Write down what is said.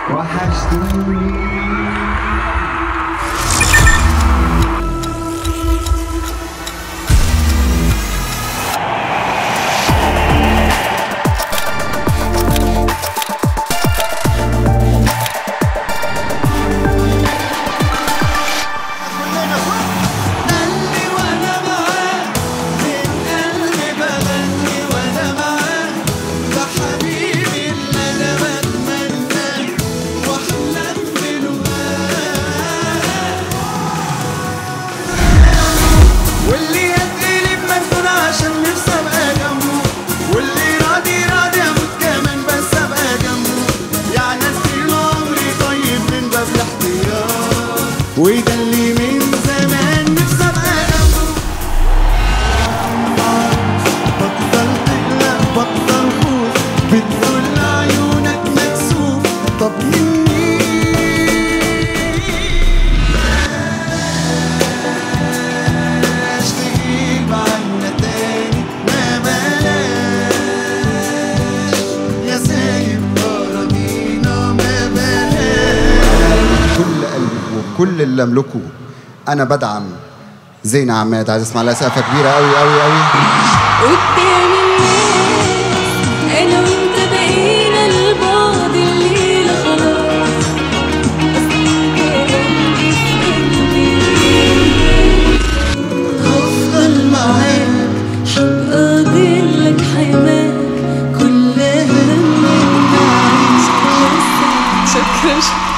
وحشتوني قلبي وانا معاه من قلبي بغني وانا معاه ده حبيبي اللي انا بتمناه واحلم بلقاه واللي يتقلب مجنون عشان نفسي ابقى جنبه واللي راضي راضي اموت كمان بس ابقى جنبه يعني اسير عمري طيب من باب الاحتياط وده اللي من زمان نفسي ابقى جنبه بطل تقلق بطل خوف بتقول عيونك مكسوف طب مني بلاش تجيب عنا تاني ما بلاش يا سايب أراضينا ما بلاش كل قلبي وكل اللي املكه انا بدعم زينة عماد عايز اسمع لها سقفه كبيره قوي قوي قوي قدام الناس انا وانت بقينا لبعض الليله خلاص هفضل معاك هبقى لك حماك كل همك نعيش شكرا شكرا